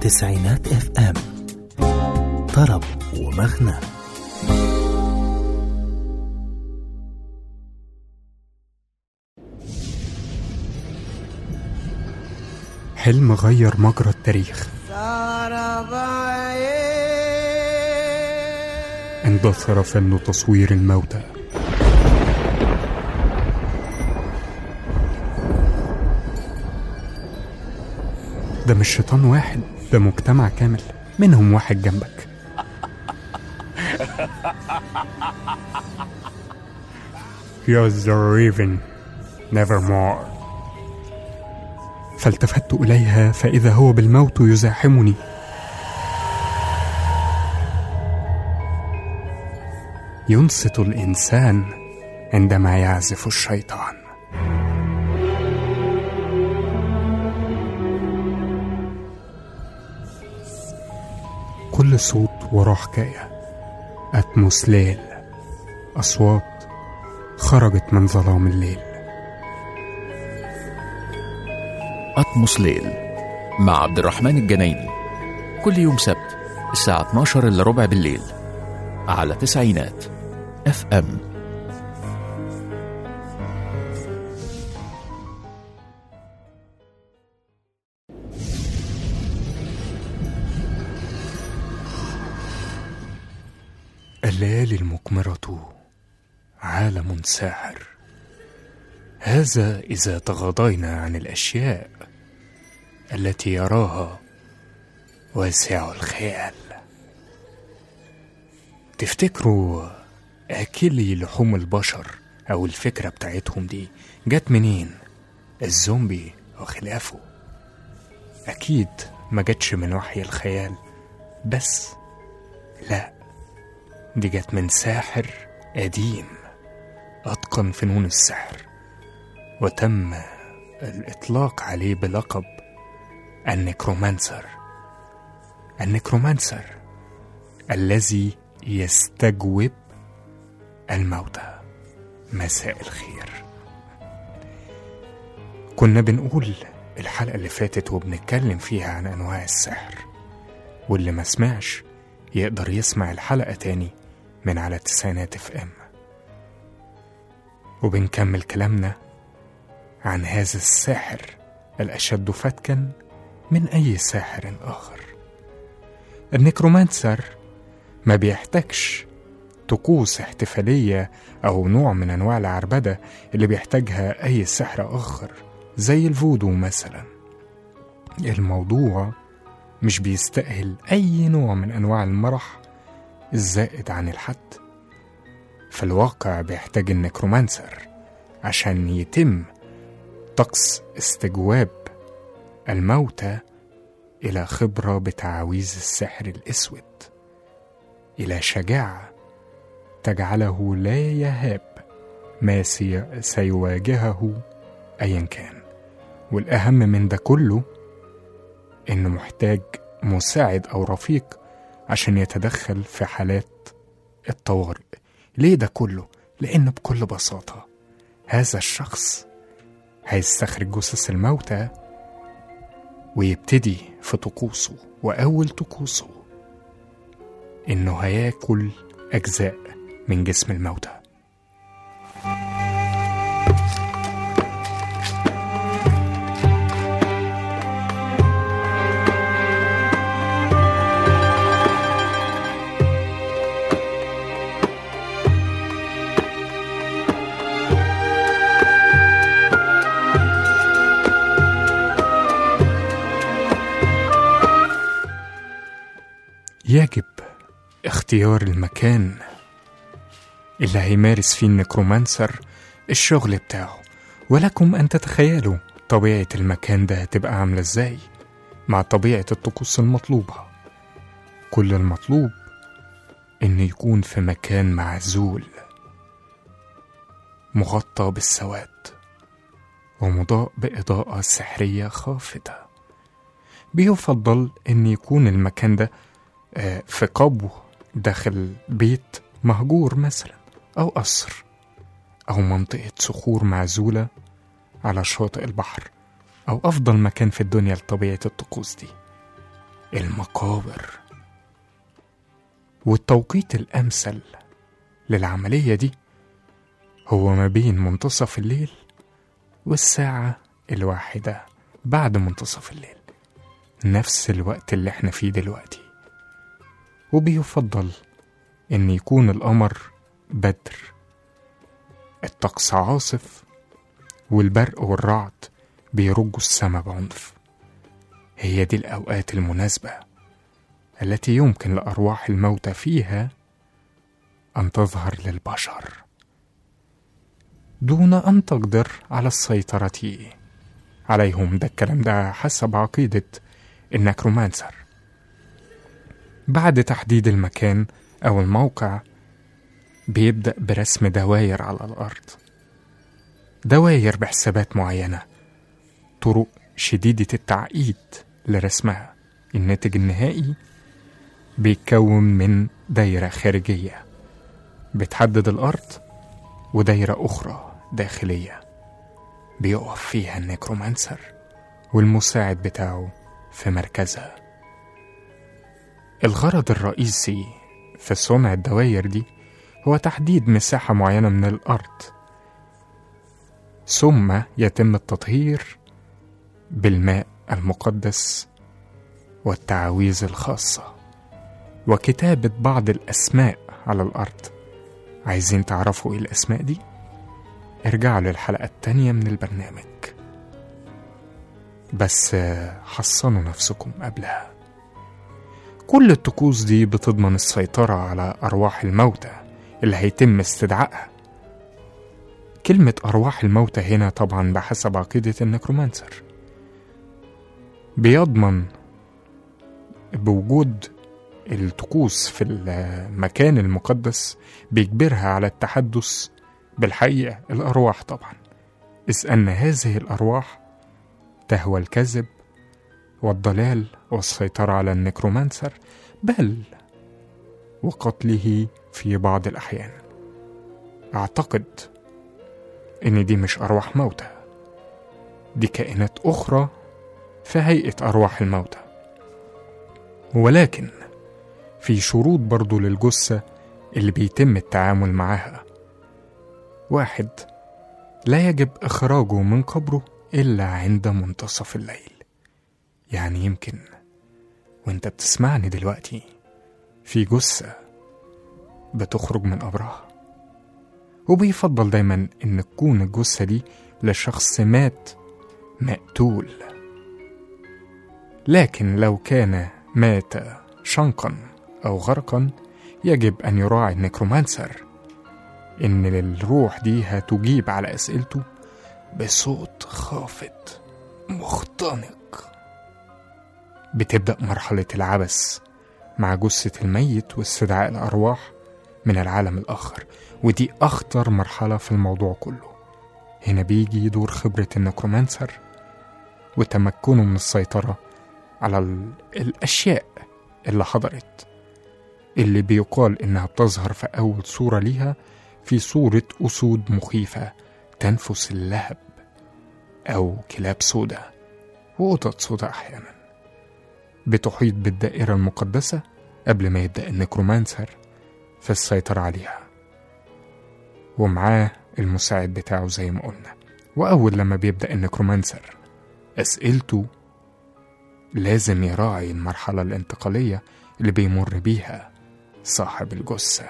تسعينات اف ام طرب ومغنى حلم غير مجرى التاريخ اندثر فن تصوير الموتى ده مش شيطان واحد ده مجتمع كامل منهم واحد جنبك You're the raven nevermore فالتفت إليها فإذا هو بالموت يزاحمني ينصت الإنسان عندما يعزف الشيطان كل صوت وراه حكاية أتموس ليل أصوات خرجت من ظلام الليل أطمس ليل مع عبد الرحمن الجنايني كل يوم سبت الساعة 12 إلا ربع بالليل على تسعينات اف ام الليالي المقمرة عالم ساحر هذا إذا تغاضينا عن الأشياء التي يراها واسع الخيال تفتكروا أكلي لحوم البشر أو الفكرة بتاعتهم دي جت منين؟ الزومبي وخلافه أكيد ما جتش من وحي الخيال بس لا دي جت من ساحر قديم أتقن فنون السحر وتم الإطلاق عليه بلقب النكرومانسر النكرومانسر الذي يستجوب الموتى مساء الخير كنا بنقول الحلقة اللي فاتت وبنتكلم فيها عن أنواع السحر واللي ما سمعش يقدر يسمع الحلقة تاني من على تسعينات اف ام وبنكمل كلامنا عن هذا الساحر الأشد فتكا من أي ساحر آخر النكرومانسر ما بيحتاجش طقوس احتفالية أو نوع من أنواع العربدة اللي بيحتاجها أي سحر آخر زي الفودو مثلا الموضوع مش بيستأهل أي نوع من أنواع المرح الزائد عن الحد فالواقع بيحتاج النكرومانسر عشان يتم طقس استجواب الموتى إلى خبرة بتعاويذ السحر الأسود إلى شجاعة تجعله لا يهاب ما سي- سيواجهه أيا كان والأهم من ده كله إنه محتاج مساعد أو رفيق عشان يتدخل في حالات الطوارئ ليه ده كله؟ لأن بكل بساطة هذا الشخص هيستخرج جثث الموتى ويبتدي في طقوسه وأول طقوسه إنه هياكل أجزاء من جسم الموتى يجب اختيار المكان اللي هيمارس فيه النكرومانسر الشغل بتاعه ولكم أن تتخيلوا طبيعة المكان ده هتبقى عاملة ازاي مع طبيعة الطقوس المطلوبة كل المطلوب إن يكون في مكان معزول مغطى بالسواد ومضاء بإضاءة سحرية خافتة بيفضل إن يكون المكان ده آه، في قبو داخل بيت مهجور مثلا أو قصر أو منطقة صخور معزولة على شاطئ البحر أو أفضل مكان في الدنيا لطبيعة الطقوس دي المقابر والتوقيت الأمثل للعملية دي هو ما بين منتصف الليل والساعة الواحدة بعد منتصف الليل نفس الوقت اللي احنا فيه دلوقتي وبيفضل ان يكون القمر بدر الطقس عاصف والبرق والرعد بيرجوا السماء بعنف هي دي الأوقات المناسبة التي يمكن لأرواح الموتى فيها أن تظهر للبشر دون أن تقدر على السيطرة عليهم ده الكلام ده حسب عقيدة النكرومانسر بعد تحديد المكان أو الموقع بيبدأ برسم دواير على الأرض دواير بحسابات معينة طرق شديدة التعقيد لرسمها الناتج النهائي بيتكون من دايرة خارجية بتحدد الأرض ودايرة أخرى داخلية بيقف فيها النيكرومانسر والمساعد بتاعه في مركزها الغرض الرئيسي في صنع الدواير دي هو تحديد مساحة معينة من الأرض ثم يتم التطهير بالماء المقدس والتعاويذ الخاصة وكتابة بعض الأسماء على الأرض عايزين تعرفوا إيه الأسماء دي؟ ارجعوا للحلقة التانية من البرنامج بس آه، حصنوا نفسكم قبلها كل الطقوس دي بتضمن السيطرة على أرواح الموتى اللي هيتم استدعائها كلمة أرواح الموتى هنا طبعا بحسب عقيدة النكرومانسر بيضمن بوجود الطقوس في المكان المقدس بيجبرها على التحدث بالحقيقة الأرواح طبعا إذ أن هذه الأرواح تهوى الكذب والضلال والسيطرة على النكرومانسر بل وقتله في بعض الأحيان أعتقد إن دي مش أرواح موتى دي كائنات أخرى في هيئة أرواح الموتى ولكن في شروط برضو للجثة اللي بيتم التعامل معاها واحد لا يجب إخراجه من قبره إلا عند منتصف الليل يعني يمكن وانت بتسمعني دلوقتي في جثة بتخرج من قبرها وبيفضل دايما ان تكون الجثة دي لشخص مات مقتول لكن لو كان مات شنقا او غرقا يجب ان يراعي النكرومانسر ان الروح دي هتجيب على اسئلته بصوت خافت مختنق بتبدأ مرحلة العبث مع جثة الميت واستدعاء الأرواح من العالم الآخر ودي أخطر مرحلة في الموضوع كله هنا بيجي دور خبرة النكرومانسر وتمكنه من السيطرة على ال- الأشياء اللي حضرت اللي بيقال إنها بتظهر في أول صورة ليها في صورة أسود مخيفة تنفس اللهب أو كلاب سودة وقطط سودة أحيانا بتحيط بالدائرة المقدسة قبل ما يبدأ النكرومانسر في السيطرة عليها ومعاه المساعد بتاعه زي ما قلنا وأول لما بيبدأ النكرومانسر أسئلته لازم يراعي المرحلة الانتقالية اللي بيمر بيها صاحب الجثة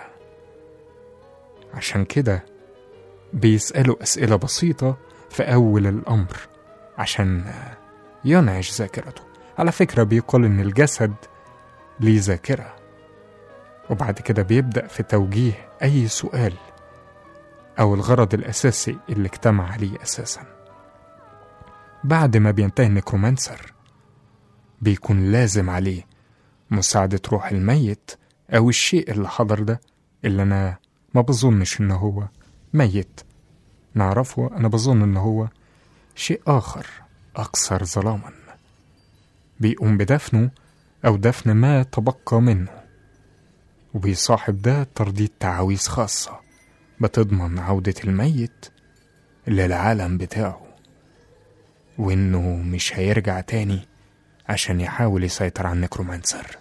عشان كده بيسألوا أسئلة بسيطة في أول الأمر عشان ينعش ذاكرته على فكرة بيقال إن الجسد ليه ذاكرة وبعد كده بيبدأ في توجيه أي سؤال أو الغرض الأساسي اللي اجتمع عليه أساسا بعد ما بينتهي النكرومانسر بيكون لازم عليه مساعدة روح الميت أو الشيء اللي حضر ده اللي أنا ما بظنش إن هو ميت نعرفه أنا بظن إن هو شيء آخر أكثر ظلاما بيقوم بدفنه أو دفن ما تبقى منه وبيصاحب ده ترديد تعاويذ خاصة بتضمن عودة الميت للعالم بتاعه وإنه مش هيرجع تاني عشان يحاول يسيطر على النكرومانسر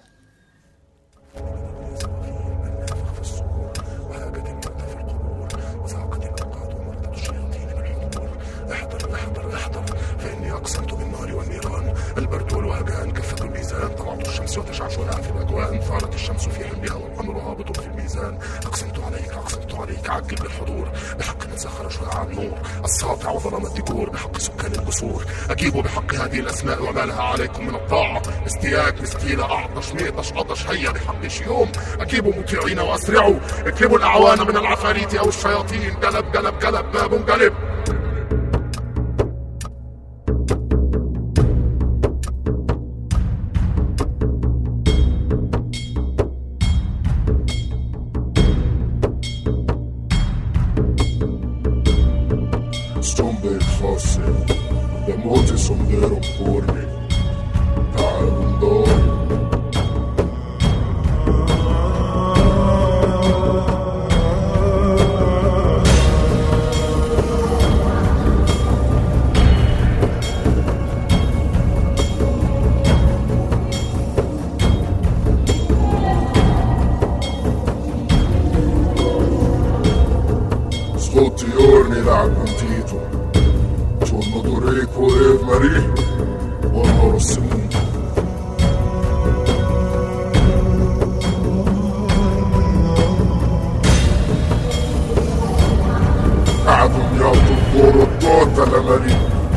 احذر احذر احذر فإني أقسمت بالنار والنيران البرد والوهجان كفة الميزان طلعت الشمس وتشعشعها في الأجوان ثارت الشمس في حملها والقمر هابط في الميزان أقسمت عليك أقسمت عليك عجل بالحضور بحق من سخر شعاع النور الساطع وظلام الديكور بحق سكان الجسور أجيبوا بحق هذه الأسماء وما لها عليكم من الطاعة استياك مسكينة أعطش ميطش عطش هيا بحق شيوم أجيبوا مطيعين وأسرعوا اكلبوا الأعوان من العفاريت أو الشياطين قلب قلب قلب باب قلب Stombe fosse, de molte sondero pormi, Tarundori. Scotti giorni da contito, giorno d'oreco e marì, buon rossimo. قعدوا ياخدوا الدور الدوت على مريم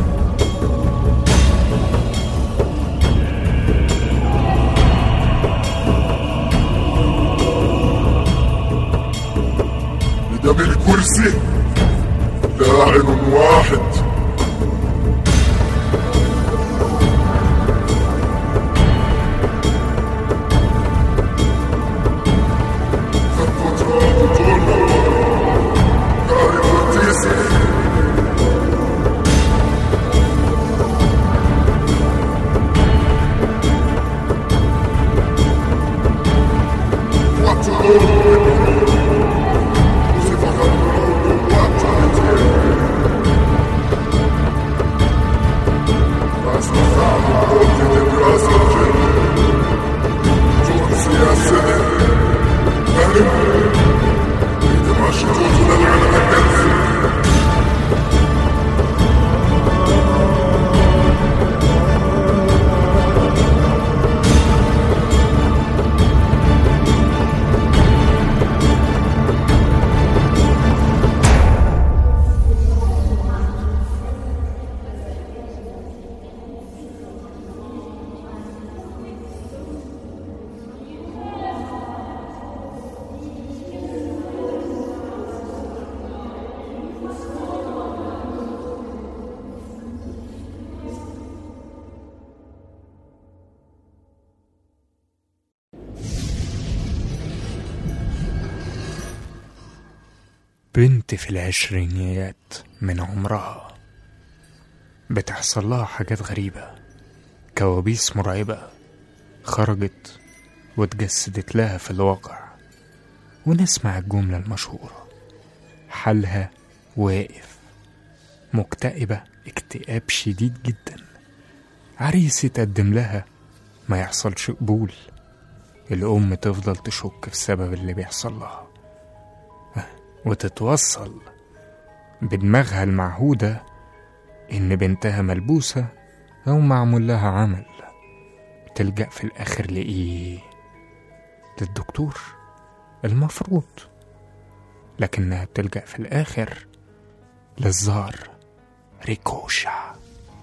قدام الكرسي لاعن واحد خطوة رابط والنور داري ورتيسي واتو بنت في العشرينيات من عمرها بتحصل لها حاجات غريبة كوابيس مرعبة خرجت واتجسدت لها في الواقع ونسمع الجملة المشهورة حالها واقف مكتئبة اكتئاب شديد جدا عريس يتقدم لها ما يحصلش قبول الأم تفضل تشك في السبب اللي بيحصل لها وتتوصل بدماغها المعهودة إن بنتها ملبوسة أو معمول لها عمل تلجأ في الآخر لإيه؟ للدكتور المفروض لكنها بتلجأ في الآخر للزار ريكوشا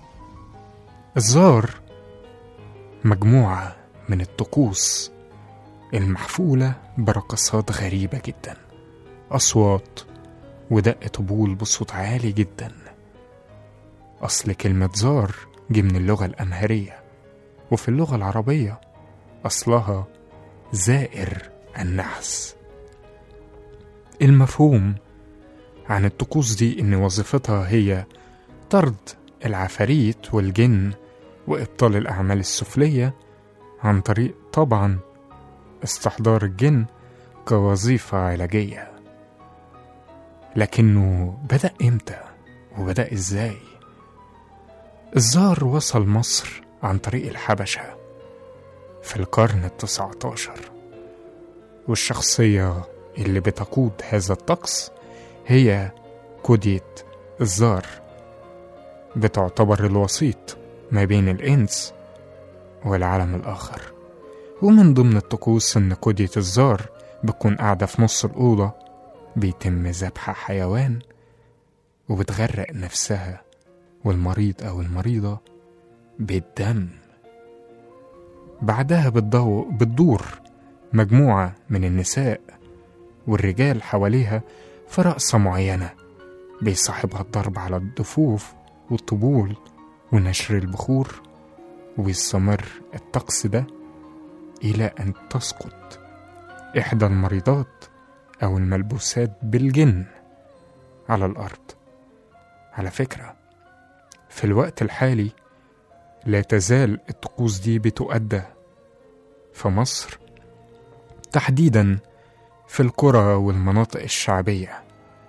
الزار مجموعة من الطقوس المحفولة برقصات غريبة جدا أصوات ودق طبول بصوت عالي جدا أصل كلمة زار جه من اللغة الأمهرية وفي اللغة العربية أصلها زائر النحس المفهوم عن الطقوس دي إن وظيفتها هي طرد العفاريت والجن وإبطال الأعمال السفلية عن طريق طبعا استحضار الجن كوظيفة علاجية لكنه بدأ إمتى وبدأ إزاي؟ الزار وصل مصر عن طريق الحبشة في القرن التسعة عشر والشخصية اللي بتقود هذا الطقس هي كودية الزار بتعتبر الوسيط ما بين الإنس والعالم الآخر ومن ضمن الطقوس إن كودية الزار بتكون قاعدة في نص الأوضة بيتم ذبح حيوان وبتغرق نفسها والمريض أو المريضة بالدم بعدها بتضو... بتدور مجموعة من النساء والرجال حواليها في رقصة معينة بيصاحبها الضرب على الضفوف والطبول ونشر البخور ويستمر الطقس ده إلى أن تسقط إحدى المريضات أو الملبوسات بالجن على الأرض على فكرة في الوقت الحالي لا تزال الطقوس دي بتؤدى في مصر تحديدا في القرى والمناطق الشعبية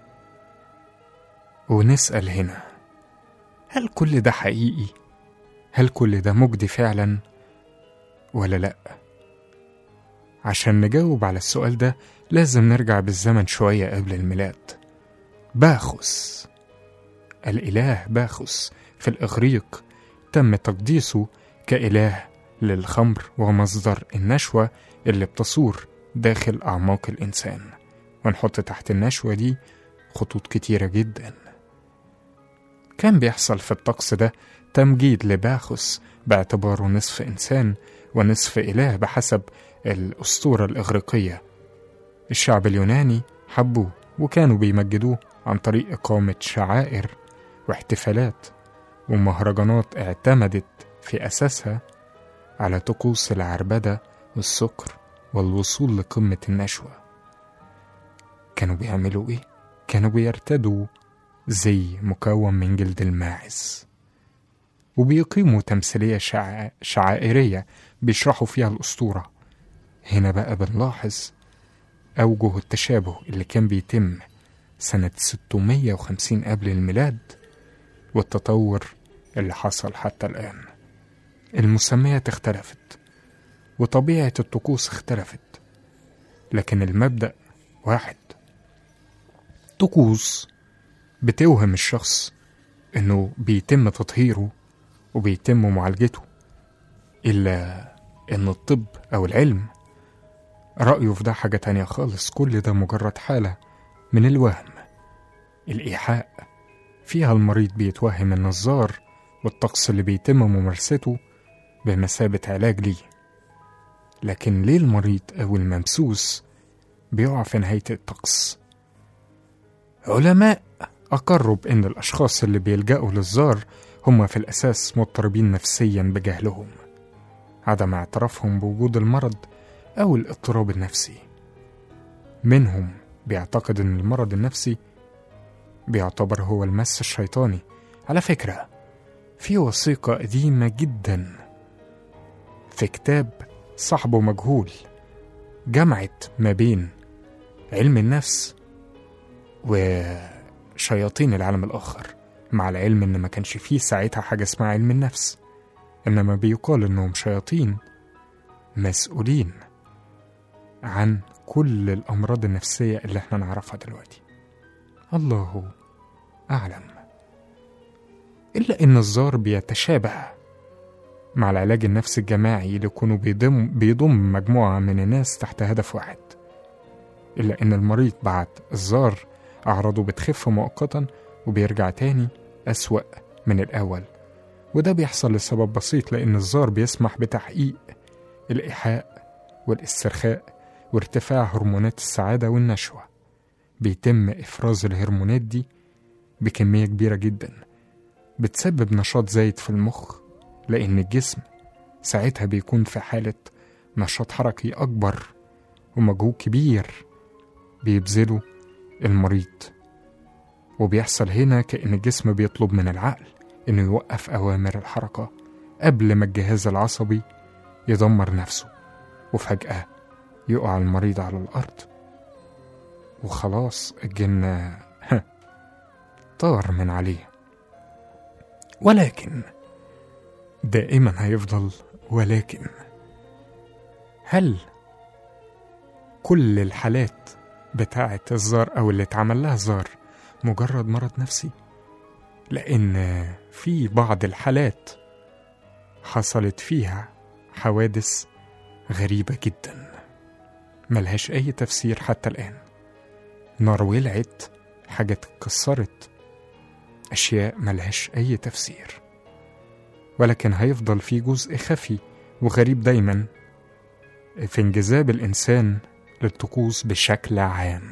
ونسأل هنا هل كل ده حقيقي؟ هل كل ده مجدي فعلا ولا لأ؟ عشان نجاوب على السؤال ده لازم نرجع بالزمن شوية قبل الميلاد باخوس الإله باخوس في الإغريق تم تقديسه كإله للخمر ومصدر النشوة اللي بتصور داخل أعماق الإنسان ونحط تحت النشوة دي خطوط كتيرة جدا كان بيحصل في الطقس ده تمجيد لباخوس باعتباره نصف إنسان ونصف إله بحسب الأسطورة الإغريقية الشعب اليوناني حبوه وكانوا بيمجدوه عن طريق إقامة شعائر واحتفالات ومهرجانات اعتمدت في أساسها على طقوس العربدة والسكر والوصول لقمة النشوة كانوا بيعملوا إيه؟ كانوا بيرتدوا زي مكون من جلد الماعز وبيقيموا تمثيلية شع... شعائرية بيشرحوا فيها الأسطورة هنا بقى بنلاحظ أوجه التشابه اللي كان بيتم سنة 650 قبل الميلاد والتطور اللي حصل حتى الآن المسميات اختلفت وطبيعة الطقوس اختلفت لكن المبدأ واحد طقوس بتوهم الشخص انه بيتم تطهيره وبيتم معالجته الا ان الطب او العلم رأيه في ده حاجة تانية خالص كل ده مجرد حالة من الوهم الإيحاء فيها المريض بيتوهم النظار والطقس اللي بيتم ممارسته بمثابة علاج ليه لكن ليه المريض أو الممسوس بيقع في نهاية الطقس علماء أقروا بأن الأشخاص اللي بيلجأوا للزار هم في الأساس مضطربين نفسيا بجهلهم عدم اعترافهم بوجود المرض أو الاضطراب النفسي منهم بيعتقد أن المرض النفسي بيعتبر هو المس الشيطاني على فكرة في وثيقة قديمة جدا في كتاب صاحبه مجهول جمعت ما بين علم النفس وشياطين العالم الآخر مع العلم إن ما كانش فيه ساعتها حاجة اسمها علم النفس إنما بيقال إنهم شياطين مسؤولين عن كل الأمراض النفسية اللي احنا نعرفها دلوقتي الله أعلم إلا إن الزار بيتشابه مع العلاج النفسي الجماعي اللي يكونوا بيضم, بيضم مجموعة من الناس تحت هدف واحد إلا إن المريض بعد الزار أعراضه بتخف مؤقتا وبيرجع تاني أسوأ من الأول وده بيحصل لسبب بسيط لأن الزار بيسمح بتحقيق الإيحاء والاسترخاء وارتفاع هرمونات السعادة والنشوة بيتم إفراز الهرمونات دي بكمية كبيرة جدا بتسبب نشاط زايد في المخ لأن الجسم ساعتها بيكون في حالة نشاط حركي أكبر ومجهود كبير بيبذله المريض وبيحصل هنا كأن الجسم بيطلب من العقل إنه يوقف أوامر الحركة قبل ما الجهاز العصبي يدمر نفسه وفجأة يقع المريض على الأرض وخلاص الجن طار من عليه ولكن دائما هيفضل ولكن هل كل الحالات بتاعة الزار أو اللي اتعمل لها زار مجرد مرض نفسي؟ لأن في بعض الحالات حصلت فيها حوادث غريبة جدا ملهاش أي تفسير حتى الآن نار ولعت حاجات اتكسرت أشياء ملهاش أي تفسير ولكن هيفضل في جزء خفي وغريب دايما في انجذاب الإنسان للطقوس بشكل عام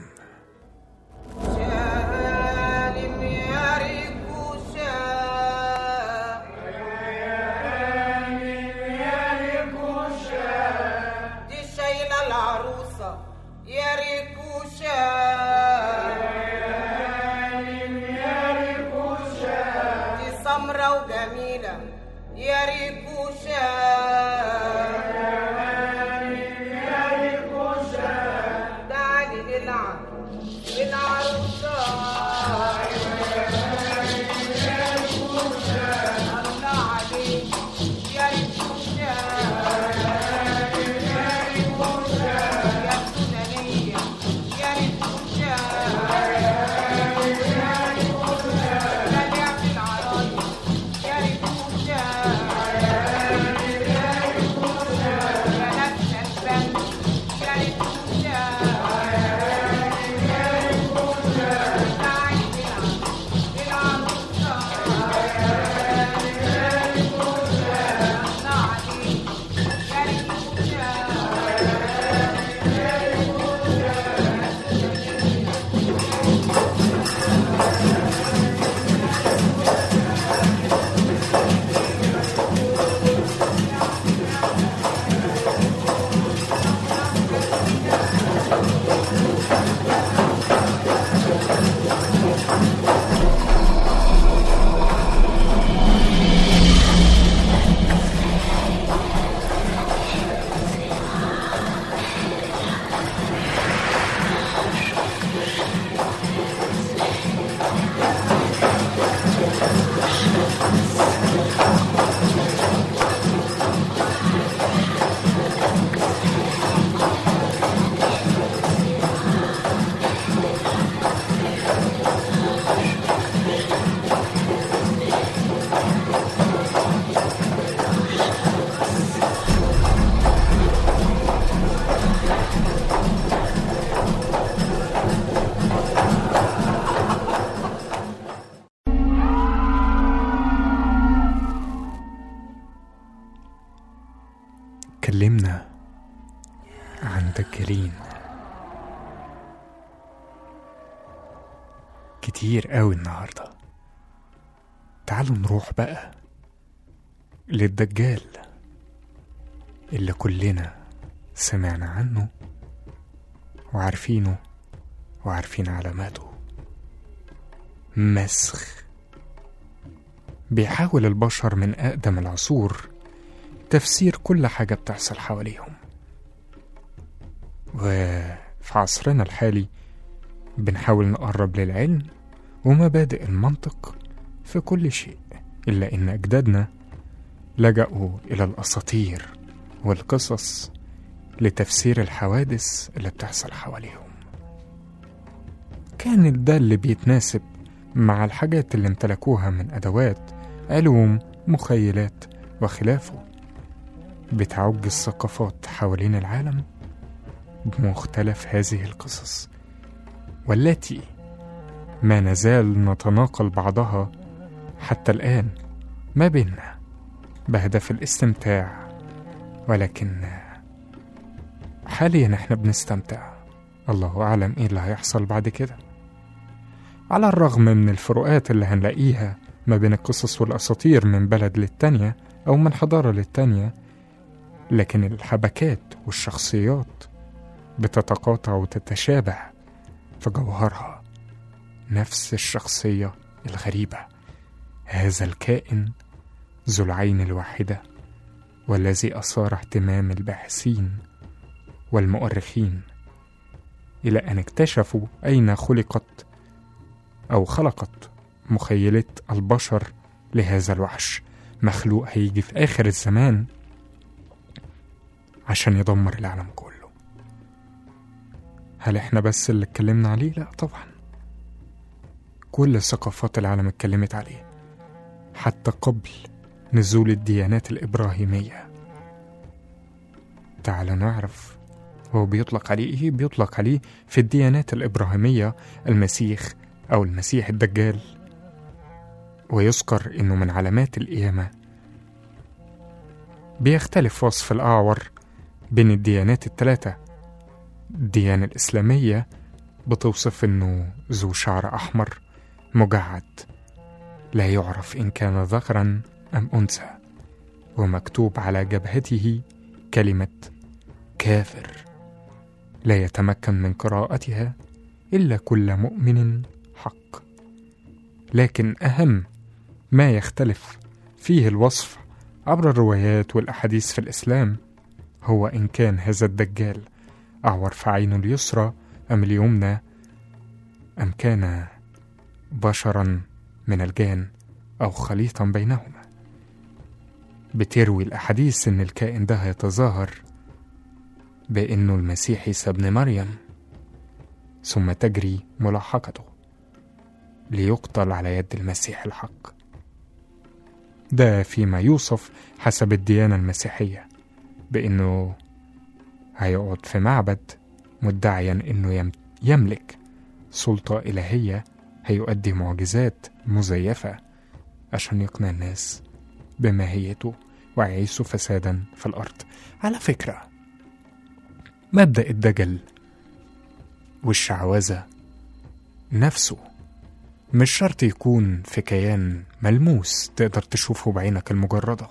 سالم يا ريكو شاء دي شايلة العروسة يا ريكو شاء دي سمرة وجميلة يا ريكو شاء ده علي نلعب العروسة الله عليك يا ريكوشة يا سودانية يا ريكوشة يا لعب العرايس يا ريكوشة يا لابسة البنك يا ريكوشة اتكلمنا عن دجالين كتير قوي النهاردة تعالوا نروح بقى للدجال اللي كلنا سمعنا عنه وعارفينه وعارفين علاماته مسخ بيحاول البشر من أقدم العصور تفسير كل حاجة بتحصل حواليهم وفي عصرنا الحالي بنحاول نقرب للعلم ومبادئ المنطق في كل شيء إلا إن أجدادنا لجأوا إلى الأساطير والقصص لتفسير الحوادث اللي بتحصل حواليهم كان ده اللي بيتناسب مع الحاجات اللي امتلكوها من أدوات علوم مخيلات وخلافه بتعج الثقافات حوالين العالم بمختلف هذه القصص والتي ما نزال نتناقل بعضها حتى الآن ما بيننا بهدف الاستمتاع ولكن حاليا احنا بنستمتع الله أعلم ايه اللي هيحصل بعد كده على الرغم من الفروقات اللي هنلاقيها ما بين القصص والأساطير من بلد للتانية أو من حضارة للتانية لكن الحبكات والشخصيات بتتقاطع وتتشابه في جوهرها نفس الشخصية الغريبة هذا الكائن ذو العين الواحدة والذي أثار اهتمام الباحثين والمؤرخين إلى أن اكتشفوا أين خلقت أو خلقت مخيلة البشر لهذا الوحش مخلوق هيجي في آخر الزمان عشان يدمر العالم كله هل احنا بس اللي اتكلمنا عليه؟ لا طبعا كل ثقافات العالم اتكلمت عليه حتى قبل نزول الديانات الإبراهيمية تعال نعرف هو بيطلق عليه ايه بيطلق عليه في الديانات الإبراهيمية المسيح أو المسيح الدجال ويذكر إنه من علامات القيامة بيختلف وصف الأعور بين الديانات الثلاثة الديانة الإسلامية بتوصف إنه ذو شعر أحمر مجعد لا يعرف إن كان ذكرا أم أنثى ومكتوب على جبهته كلمة كافر لا يتمكن من قراءتها إلا كل مؤمن حق لكن أهم ما يختلف فيه الوصف عبر الروايات والأحاديث في الإسلام هو إن كان هذا الدجال أعور في عينه اليسرى أم اليمنى أم كان بشرا من الجان أو خليطا بينهما بتروي الأحاديث إن الكائن ده هيتظاهر بأنه المسيح عيسى ابن مريم ثم تجري ملاحقته ليقتل على يد المسيح الحق ده فيما يوصف حسب الديانة المسيحية بأنه هيقعد في معبد مدعيا أنه يم- يملك سلطة إلهية هيؤدي معجزات مزيفة عشان يقنع الناس بماهيته ويعيشوا فسادا في الأرض على فكرة مبدأ الدجل والشعوذة نفسه مش شرط يكون في كيان ملموس تقدر تشوفه بعينك المجردة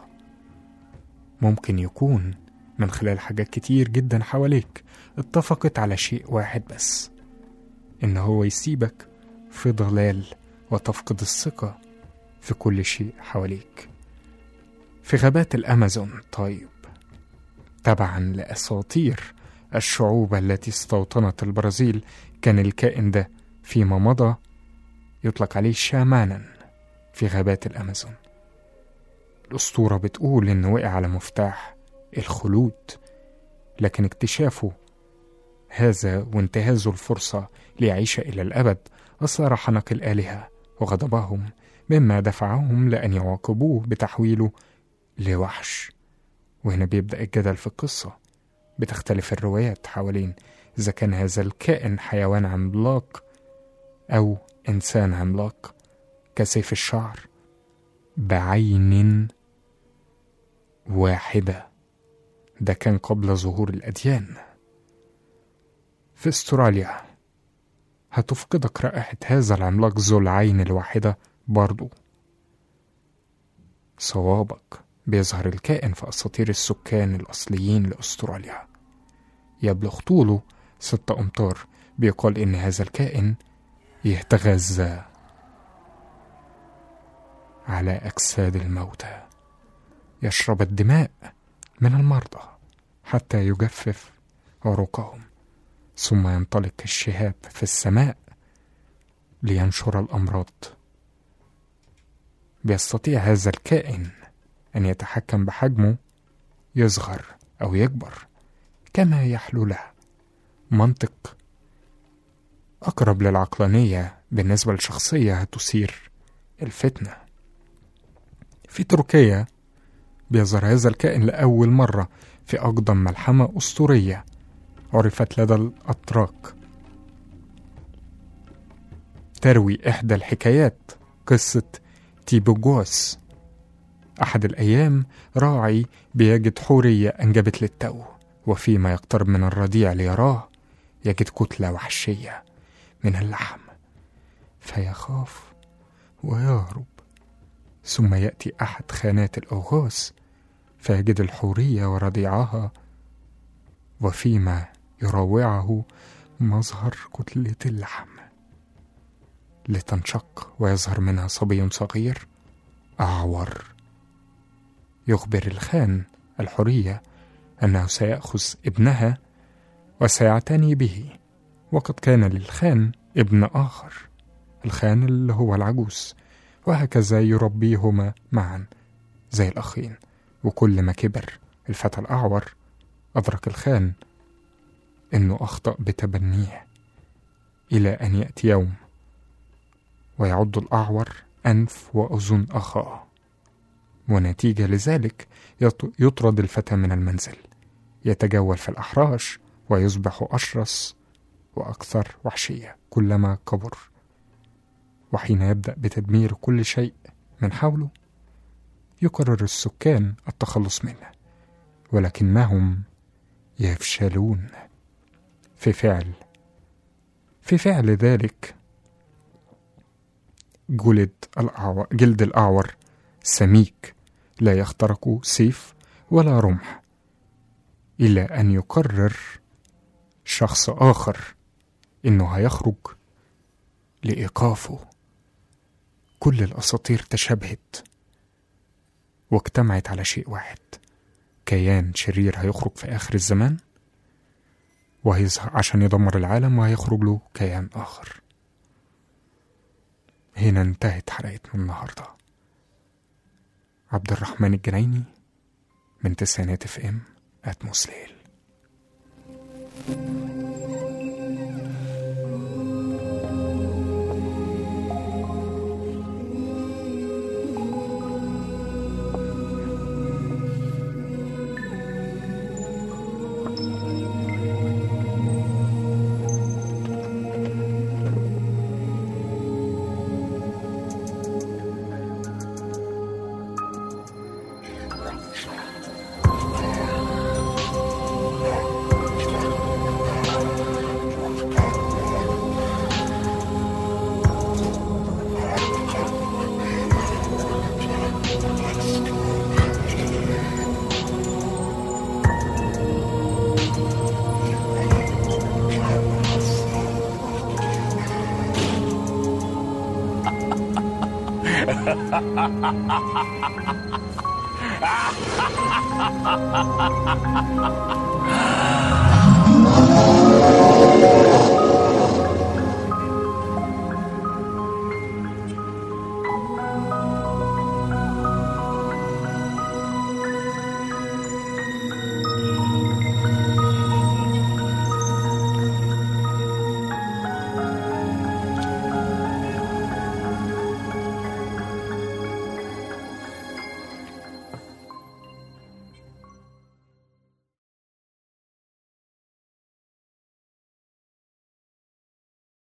ممكن يكون من خلال حاجات كتير جدا حواليك اتفقت على شيء واحد بس إن هو يسيبك في ضلال وتفقد الثقة في كل شيء حواليك في غابات الأمازون طيب تبعا لأساطير الشعوب التي استوطنت البرازيل كان الكائن ده فيما مضى يطلق عليه شامانا في غابات الأمازون الأسطورة بتقول إنه وقع على مفتاح الخلود لكن اكتشافه هذا وانتهازه الفرصة ليعيش إلى الأبد أثار حنق الآلهة وغضبهم مما دفعهم لأن يعاقبوه بتحويله لوحش وهنا بيبدأ الجدل في القصة بتختلف الروايات حوالين إذا كان هذا الكائن حيوان عملاق أو إنسان عملاق كسيف الشعر بعين واحدة ده كان قبل ظهور الأديان في استراليا هتفقدك رائحة هذا العملاق ذو العين الواحدة برضو صوابك بيظهر الكائن في أساطير السكان الأصليين لأستراليا يبلغ طوله ستة أمتار بيقال إن هذا الكائن يتغذى على أجساد الموتى يشرب الدماء من المرضى حتى يجفف عروقهم ثم ينطلق الشهاب في السماء لينشر الأمراض بيستطيع هذا الكائن أن يتحكم بحجمه يصغر أو يكبر كما يحلو له منطق أقرب للعقلانية بالنسبة لشخصية هتثير الفتنة في تركيا بيظهر هذا الكائن لأول مرة في أقدم ملحمة أسطورية عرفت لدى الأتراك تروي إحدى الحكايات قصة تيبوجوس أحد الأيام راعي بيجد حورية أنجبت للتو وفيما يقترب من الرضيع ليراه يجد كتلة وحشية من اللحم فيخاف ويهرب ثم يأتي أحد خانات الأوغاث فيجد الحورية ورضيعها وفيما يروعه مظهر كتلة اللحم لتنشق ويظهر منها صبي صغير أعور يخبر الخان الحورية أنه سيأخذ ابنها وسيعتني به وقد كان للخان ابن آخر الخان اللي هو العجوز وهكذا يربيهما معا زي الأخين وكل ما كبر الفتى الأعور أدرك الخان إنه أخطأ بتبنيه إلى أن يأتي يوم ويعض الأعور أنف وأذن أخاه ونتيجة لذلك يط- يطرد الفتى من المنزل يتجول في الأحراش ويصبح أشرس وأكثر وحشية كلما كبر وحين يبدأ بتدمير كل شيء من حوله يقرر السكان التخلص منه ولكنهم يفشلون في فعل في فعل ذلك جلد الأعور جلد الأعور سميك لا يخترق سيف ولا رمح إلى أن يقرر شخص آخر إنه هيخرج لإيقافه كل الأساطير تشابهت واجتمعت على شيء واحد كيان شرير هيخرج في آخر الزمان وهيظهر عشان يدمر العالم وهيخرج له كيان آخر هنا انتهت حلقتنا النهاردة عبد الرحمن الجنايني من تسعينات اف ام اتموس ليل Ah!